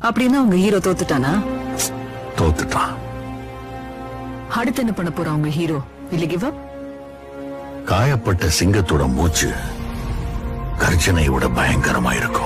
அப்படின்னா உங்க ஹீரோ தோத்துட்டானா தோத்துட்டான் அடுத்து என்ன பண்ண போறா உங்க ஹீரோ இல்ல கிவ் அப் காயப்பட்ட சிங்கத்தோட மூச்சு கர்ஜனை விட பயங்கரமா இருக்கும்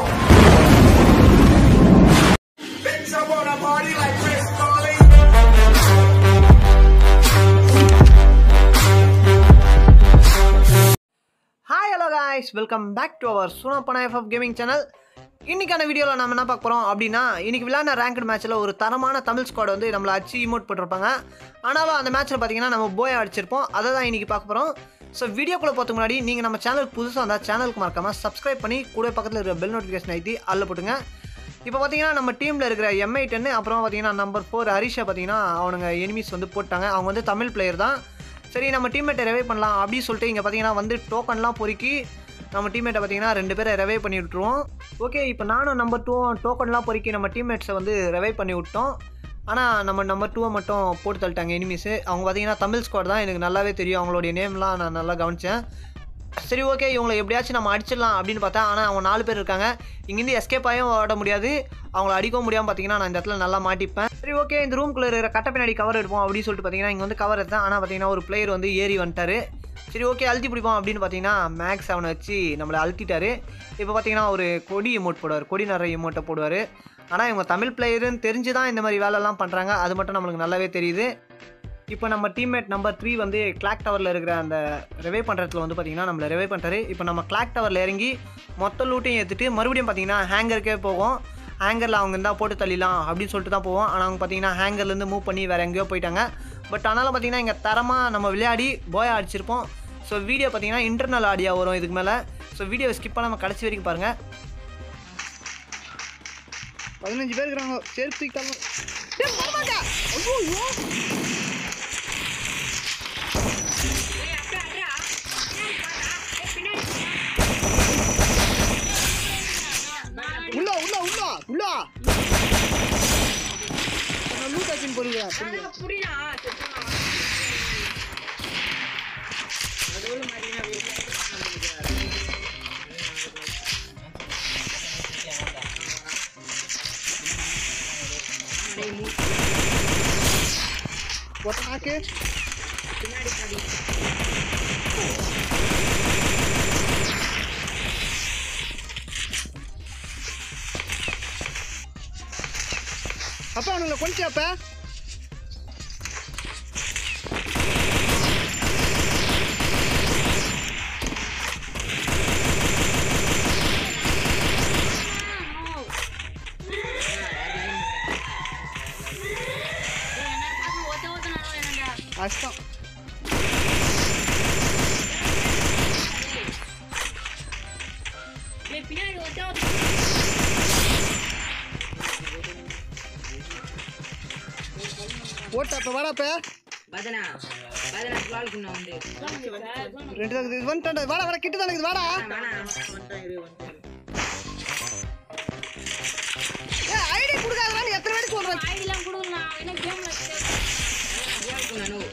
hi hello guys welcome back to our சுனப்பன எஃப்எஃப் கேமிங் சேனல் இன்னைக்கான வீடியோவில் நம்ம என்ன பார்க்க போகிறோம் அப்படின்னா இன்னைக்கு விளையாடின ரேங்க்டு மேட்ச்சில் ஒரு தரமான தமிழ் ஸ்குவாட் வந்து நம்மளை அடிச்சு இமோட் போட்டிருப்பாங்க ஆனாலும் அந்த மேட்ச்சில் பார்த்தீங்கன்னா நம்ம போய் அடிச்சிருப்போம் அதை தான் இன்னைக்கு பார்க்க போகிறோம் ஸோ வீடியோக்குள்ளே போகிறதுக்கு முன்னாடி நீங்கள் நம்ம சேனலுக்கு புதுசாக இருந்தால் சேனலுக்கு மறக்காமல் சப்ஸ்கிரைப் பண்ணி கூட பக்கத்தில் இருக்கிற பெல் நோட்டிஃபிகேஷன் ஐத்தி அதில் போட்டுங்க இப்போ பார்த்தீங்கன்னா நம்ம டீமில் இருக்கிற எம்ஐ டென்னு அப்புறம் பார்த்தீங்கன்னா நம்பர் ஃபோர் ஹரிஷா பார்த்தீங்கன்னா அவனுங்க எனிமீஸ் வந்து போட்டாங்க அவங்க வந்து தமிழ் பிளேயர் தான் சரி நம்ம டீம்மேட்டை ரெவே பண்ணலாம் அப்படின்னு சொல்லிட்டு இங்கே பார்த்தீங்கன்னா வந்து டோக்கன்லாம் பொறுக்கி நம்ம டீம்மேட்டை பார்த்தீங்கன்னா ரெண்டு பேரை ரெவே பண்ணி விட்ருவோம் ஓகே இப்போ நானும் நம்பர் டூ டோக்கன்லாம் பொறுக்கி நம்ம டீம்மேட்ஸை வந்து ரெவை பண்ணி விட்டோம் ஆனால் நம்ம நம்பர் டூவை மட்டும் போட்டு தள்ளிட்டாங்க எனிமீஸு அவங்க பார்த்தீங்கன்னா தமிழ் ஸ்குவாட் தான் எனக்கு நல்லாவே தெரியும் அவங்களுடைய நேம்லாம் நான் நல்லா கவனித்தேன் சரி ஓகே இவங்களை எப்படியாச்சும் நம்ம அடிச்சிடலாம் அப்படின்னு பார்த்தா ஆனால் அவங்க நாலு பேர் இருக்காங்க இங்கேருந்து எஸ்கேப் ஆகியும் ஓட முடியாது அவங்கள அடிக்கவும் முடியாமல் பார்த்தீங்கன்னா நான் இந்த இடத்துல நல்லா மாட்டிப்பேன் சரி ஓகே இந்த ரூம்குள்ளே இருக்கிற கட்ட பின்னாடி கவர் எடுப்போம் அப்படின்னு சொல்லிட்டு பார்த்தீங்கன்னா இங்கே வந்து கவர் எடுத்தேன் ஆனால் பார்த்தீங்கன்னா ஒரு பிளேயர் வந்து ஏறி வந்துட்டாரு சரி ஓகே அழுத்தி பிடிப்போம் அப்படின்னு பார்த்தீங்கன்னா மேக்ஸ் அவனை வச்சு நம்மளை அழுத்திட்டாரு இப்போ பார்த்தீங்கன்னா ஒரு கொடி எமோட் போடுவார் கொடி நிறைய எமோட்டை போடுவார் ஆனால் இவங்க தமிழ் பிளேயருன்னு தெரிஞ்சு தான் இந்த மாதிரி வேலைலாம் பண்ணுறாங்க அது மட்டும் நம்மளுக்கு நல்லாவே தெரியுது இப்போ நம்ம டீம்மேட் நம்பர் த்ரீ வந்து கிளாக் டவரில் இருக்கிற அந்த ரெவே பண்ணுறதுல வந்து பார்த்தீங்கன்னா நம்மளை ரெவே பண்ணுறாரு இப்போ நம்ம கிளாக் டவரில் இறங்கி மொத்த லூட்டையும் ஏற்றுட்டு மறுபடியும் பார்த்தீங்கன்னா ஹேங்கருக்கே போகும் ஹேங்கரில் அவங்க இருந்தால் போட்டு தள்ளிடலாம் அப்படின்னு சொல்லிட்டு தான் போவோம் ஆனால் அவங்க பார்த்தீங்கன்னா ஹேங்கர்லேருந்து மூவ் பண்ணி வேறு எங்கேயோ போயிட்டாங்க பட் ஆனாலும் பார்த்தீங்கன்னா இங்கே தரமாக நம்ம விளையாடி போயா அடிச்சிருப்போம் ஸோ வீடியோ பார்த்தீங்கன்னா இன்டர்னல் ஆடியோ வரும் இதுக்கு மேலே ஸோ வீடியோ ஸ்கிப் பண்ணாமல் கடைசி வரைக்கும் பாருங்கள் பதினஞ்சு பேர் இருக்கிறாங்க சேர்த்து உள்ள உள்ள உள்ள உள்ள நான் லூட் ஆக்கின்னு போறீங்க ஒட்டாக்கு அப்பா அவனுங்களை கொண்டுட்டியாப்பா கஷ்டம் ஓட்டாப்ப வாடாப்ப பதனா பதனா பால்குண்ணா உண்டு ரெண்டு தான் இது வந்துட்டா வாடா வாடா கிட்ட தான் இருக்குது வாடா ஏ ஐடி கொடுக்காதடா எத்தனை வாட்டி சொல்றேன் ஐடிலாம் கொடுங்கண்ணா என்ன கேம்ல பால்குண்ணா நோ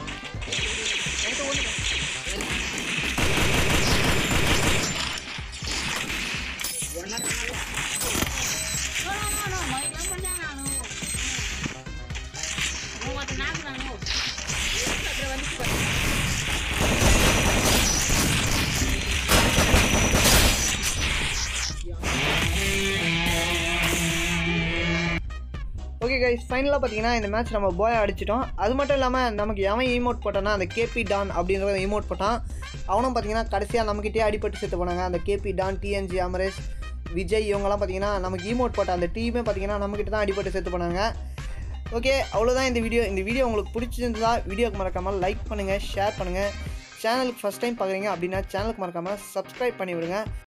ஓகே கைஸ் ஃபைனலாக பார்த்தீங்கன்னா இந்த மேட்ச் நம்ம போய் அடிச்சிட்டோம் அது மட்டும் இல்லாமல் நமக்கு எவன் ஈமோட் போட்டானா அந்த கேபி டான் அப்படின்ற ஈமோட் போட்டான் அவனும் பார்த்தீங்கன்னா கடைசியாக நம்மக்கிட்டே அடிபட்டு செத்து போனாங்க அந்த KP Don TNG Amaresh Vijay இவங்கெல்லாம் பார்த்தீங்கன்னா நமக்கு ஈமோட் போட்ட அந்த டீமே பார்த்தீங்கன்னா நம்மக்கிட்ட தான் அடிபட்டு செத்து போனாங்க ஓகே அவ்வளோதான் இந்த வீடியோ இந்த வீடியோ உங்களுக்கு பிடிச்சிருந்தா வீடியோக்கு மறக்காமல் லைக் பண்ணுங்கள் ஷேர் பண்ணுங்கள் சேனலுக்கு ஃபஸ்ட் டைம் பார்க்குறீங்க அப்படின்னா சேனலுக்கு மறக்காமல் சப்ஸ்கிரைப் பண்ணி விடுங்க